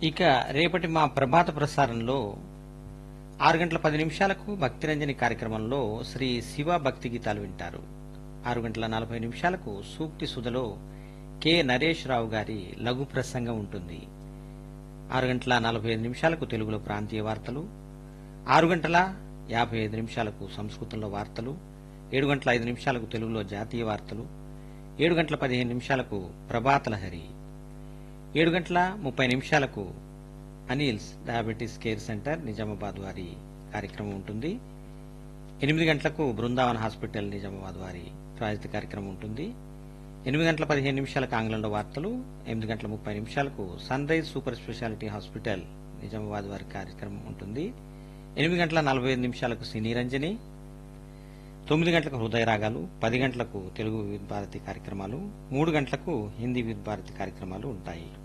ఇక రేపటి మా ప్రభాత ప్రసారంలో ఆరు గంటల పది నిమిషాలకు భక్తిరంజని కార్యక్రమంలో శ్రీ శివ భక్తి గీతాలు వింటారు ఆరు గంటల నలభై నిమిషాలకు సూక్తి సుధలో కె నరేష్ రావు గారి లఘు ప్రసంగం ఉంటుంది ఆరు గంటల నలభై ఐదు నిమిషాలకు తెలుగులో ప్రాంతీయ వార్తలు ఆరు గంటల యాభై ఐదు నిమిషాలకు సంస్కృతంలో వార్తలు ఏడు గంటల ఐదు నిమిషాలకు తెలుగులో జాతీయ వార్తలు ఏడు గంటల పదిహేను నిమిషాలకు ప్రభాత లహరి ఏడు గంటల ముప్పై నిమిషాలకు Anil's diabetes care centre Nizamabad వారి కార్యక్రమం ఉంటుంది ఎనిమిది గంటలకు బృందావన్ హాస్పిటల్ నిజామాబాద్ వారి ప్రాయోజిత కార్యక్రమం ఉంటుంది ఎనిమిది గంటల పదిహేను నిమిషాలకు ఆంగ్లంలో వార్తలు ఎనిమిది గంటల ముప్పై నిమిషాలకు sunrise super speciality hospital Nizamabad వారి కార్యక్రమం ఉంటుంది ఎనిమిది గంటల నలభై ఐదు నిమిషాలకు సినీ రంజని తొమ్మిది గంటలకు హృదయ రాగాలు పది గంటలకు తెలుగు వివిధ భారతి కార్యక్రమాలు మూడు గంటలకు హిందీ వివిధ భారతి కార్యక్రమాలు ఉంటాయి